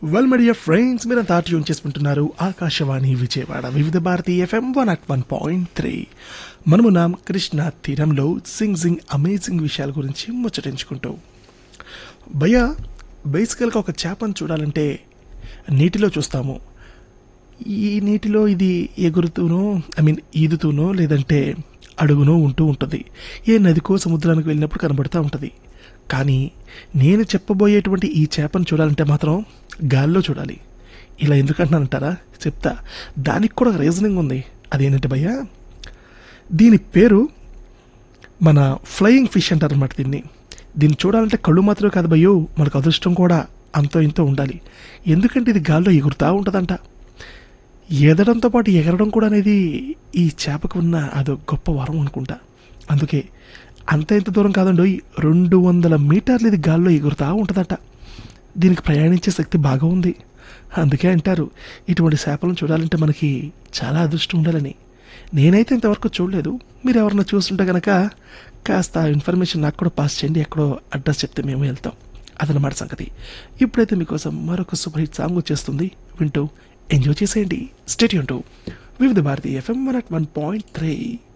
well media friends మీరంతా tune చేసుకుంటున్నారు Akashvani Vijayawada Vividh Bharati FM one at one point three మనము నాం కృష్ణ తీరంలో సింగ్ సింగ్ అమేజింగ్ విషయాల గురించి ముచ్చటించుకుంటూ భయ బేసికల్గా ఒక చేపను చూడాలంటే నీటిలో చూస్తాము ఈ నీటిలో ఇది ఎగురుతూనో ఐ మీన్ ఈదుతూనో లేదంటే అడుగునో ఉంటూ ఉంటుంది ఏ నదికో సముద్రానికి వెళ్ళినప్పుడు కనబడుతూ ఉంటుంది కానీ నేను చెప్పబోయేటువంటి ఈ చేపను చూడాలంటే మాత్రం గాల్లో చూడాలి ఇలా ఎందుకంటున్నానంటారా చెప్తా దానికి కూడా రీజనింగ్ ఉంది అదేంటంటే భయ్యా దీని పేరు మన ఫ్లయింగ్ ఫిష్ అంటారు అనమాట దీన్ని దీన్ని చూడాలంటే కళ్ళు మాత్రమే కాదు భయ్యో మనకు అదృష్టం కూడా అంతో ఇంతో ఉండాలి ఎందుకంటే ఇది గాల్లో ఎగురుతూ ఉంటుందంట ఎదడంతో పాటు ఎగరడం కూడా అనేది ఈ చేపకు ఉన్న అదో గొప్ప వరం అనుకుంటా అందుకే అంత ఇంత దూరం కాదండి రెండు వందల మీటర్లు ఇది గాల్లో ఎగురుతూ ఉంటుందట దీనికి ప్రయాణించే శక్తి బాగా ఉంది అందుకే అంటారు ఇటువంటి చేపలను చూడాలంటే మనకి చాలా అదృష్టం ఉండాలని నేనైతే ఇంతవరకు చూడలేదు మీరు ఎవరన్నా చూస్తుంటే కనుక కాస్త ఇన్ఫర్మేషన్ నాకు కూడా పాస్ చేయండి ఎక్కడో అడ్రస్ చెప్తే మేము వెళ్తాం అదనమాట సంగతి ఇప్పుడైతే మీకోసం మరొక సూపర్ హిట్ సాంగ్ వచ్చేస్తుంది వింటూ ఎంజాయ్ చేసేయండి stay tuned to Vividh Bharati FM one at one point three